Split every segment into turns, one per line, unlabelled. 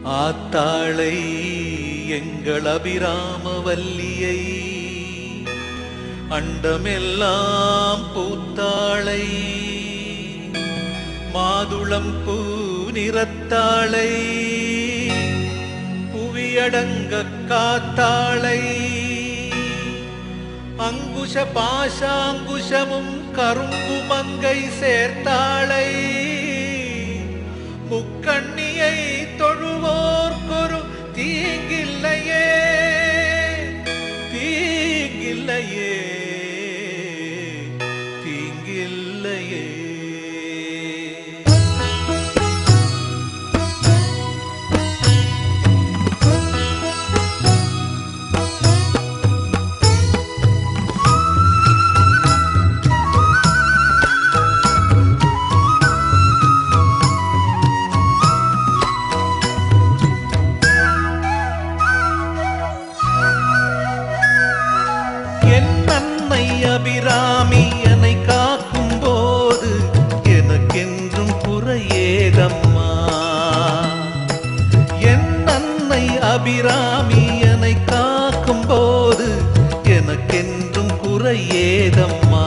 ஆத்தாளை எங்கள் அபிராம வல்லியை அண்டமெல்லாம் பூத்தாளை மாதுளம் பூ நிறத்தாளை புவியடங்க காத்தாளை அங்குஷ பாஷாங்குஷமும் கரும்பு மங்கை சேர்த்தாளை முக்கண்ணியை தொழுவோர்க்கொரு தீங்கில்லையே தீங்கில்லையே தீங்கில்லையே என் அன்னை அபிராமி என்னை காக்கும் போது எனக்கென்றும் குறையேதம்மா என் அன்னை அபிராமி என்னை காக்கும் போது எனக்கென்றும் குறையேதம்மா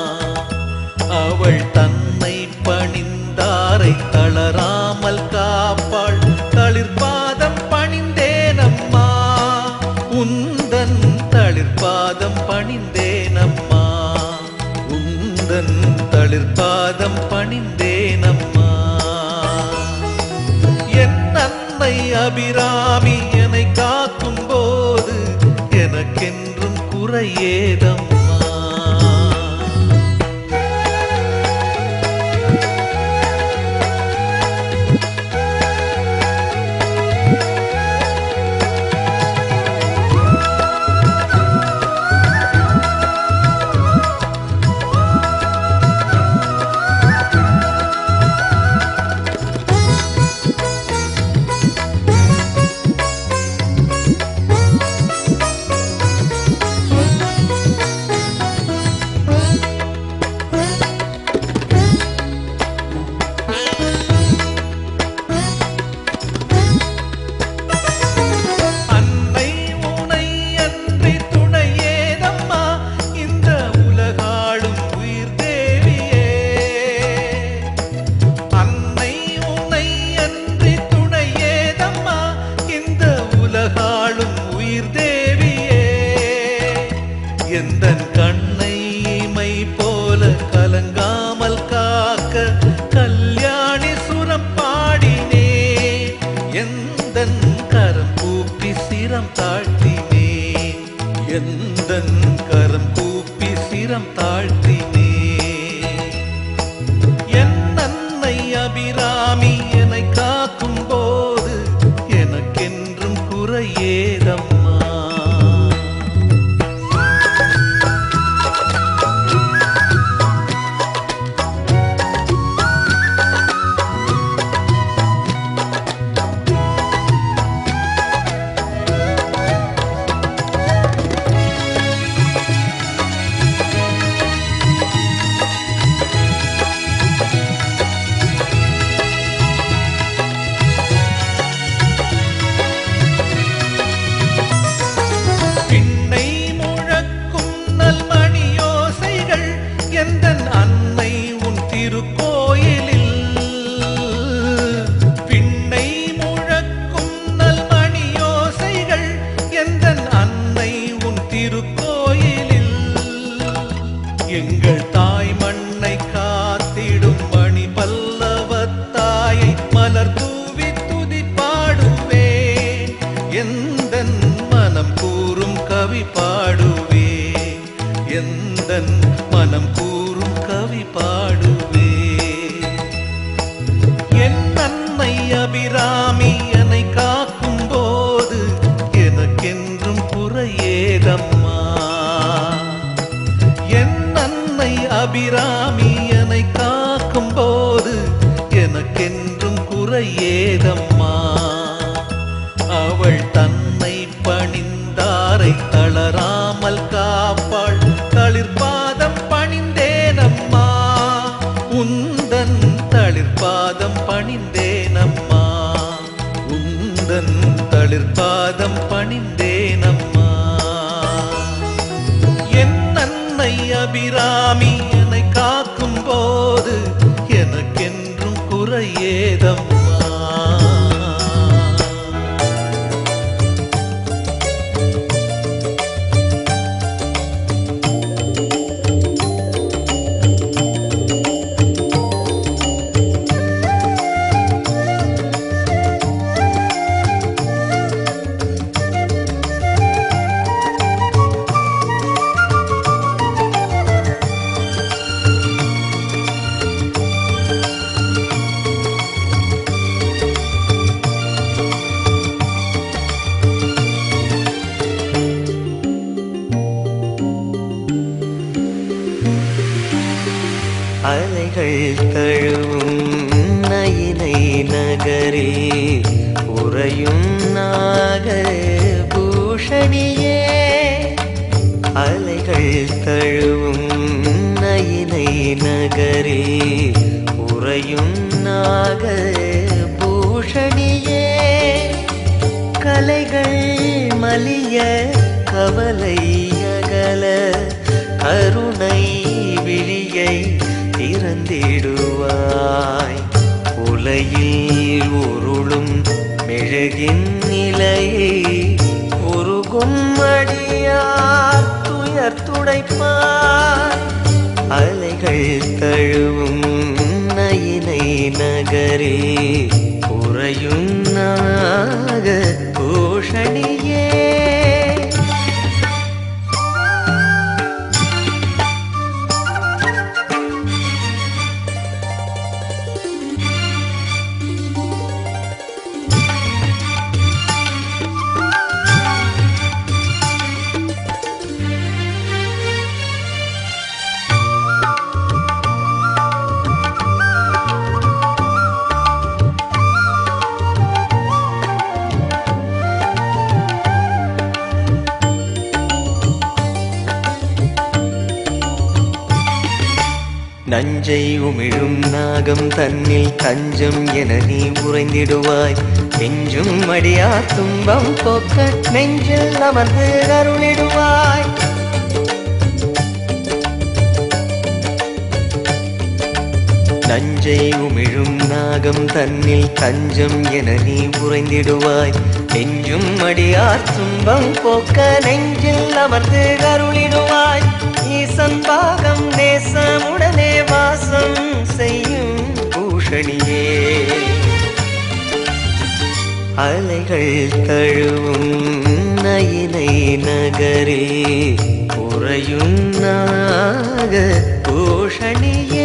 அவள் தன்னை பணிந்தாரை தளராமல் காப்பாள் தளிர்பாதம் பணிந்தேனம்மா உந்தன் தளிர்பாதம் பணிந்தேனம்மா உந்தன் தளிர்பாதம் பணிந்தேனம்மா என் அன்னை அபிராமி என்னை காக்கும் போது எனக்கென்றும் குறையேதம்மா அன்னை உனை அன்றி துணையேதம்மா இந்த உலகாளும் உயிர் தேவியே அன்னை உனை அன்றி துணையேதம்மா இந்த உலகாளும் உயிர் தேவியே எந்தன் கண்ணை இமை போல கலங்காமல் காக்க கல்யாணி சுரம் பாடினே எந்தன் கரம் கூப்பி சிரம் தாழ்த்தினே எந்தன் கரம் கூப்பி சிரம் தாழ்த்தினே என் அன்னை அபிராமி என்னை காக்கும் போது எனக்கென்றும் குறையேதம்மா பின்னை முழக்கும் நல்மணியோசைகள் எந்தன் அன்னை உன் திருக்கோயிலில் பின்னை முழக்கும் நல்மணியோசைகள் எந்தன் அன்னை உன் திருக்கோயிலில் எங்கள் தாய் மண்ணை காத்திடும் மணி பல்லவத்தாயை மலர் தூவி துதி பாடுவே எந்தன் மனம் கூறும் கவி பாடுவே எந்தன் மனம் கூறும் கவி பாடுவே என் அன்னை அபிராமி என்னை காக்கும் போது எனக்கென்றும் குறையேதம்மா என் அன்னை அபிராமி என்னை காக்கும் போது எனக்கென்றும் குறையேதம்மா அவள் தன்னை பணிந்தாரை தளராமல் காப்பாள் தளிர்பாதம் பணிந்தேனம்மா உந்தன் தளிர்பாதம் பணிந்தேனம்மா உந்த உந்தன் தளிர்பாதம் பணிந்தேனம்மா என் அன்னை அபிராமி என்னை காக்கும் போது எனக்கென்றும் குறையேதம்மா
அலைகள் தழுவும் நயினை நகரில் உறையும் நாக பூஷணியே அலைகள் தழுவும் நயினை நகரில் உறையும் நாக பூஷணியே கலைகள் மலிய கவலை அகல கருணை விழியை திறந்திடுவாய் உலையில் உருளும் மெழுகின் நிலையை உருகும் அடியார் துயர் துடைப்பாய் அலைகள் தழுவும் நயினை நகரே உறையும் நாக பூஷணியே நஞ்சை உமிழும் நாகம் தன்னில் தஞ்சம் என நீ உறைந்திடுவாய் நெஞ்சும் அடியா துன்பம் போக்க நெஞ்சில் அமர்ந்து அருளிடுவாய் நஞ்சை உமிழும் நாகம் தன்னில் தஞ்சம் என நீ உறைந்திடுவாய் நெஞ்சும் அடியார் துன்பம் போக்க நெஞ்சில் அமர்ந்து அருளிடுவாய் ஈசன் பாகம் நேசமுடனே வாசம் செய்யும் பூஷணியே அலைகள் தழுவும் நயினை நகரே உறையும் நாக பூஷணியே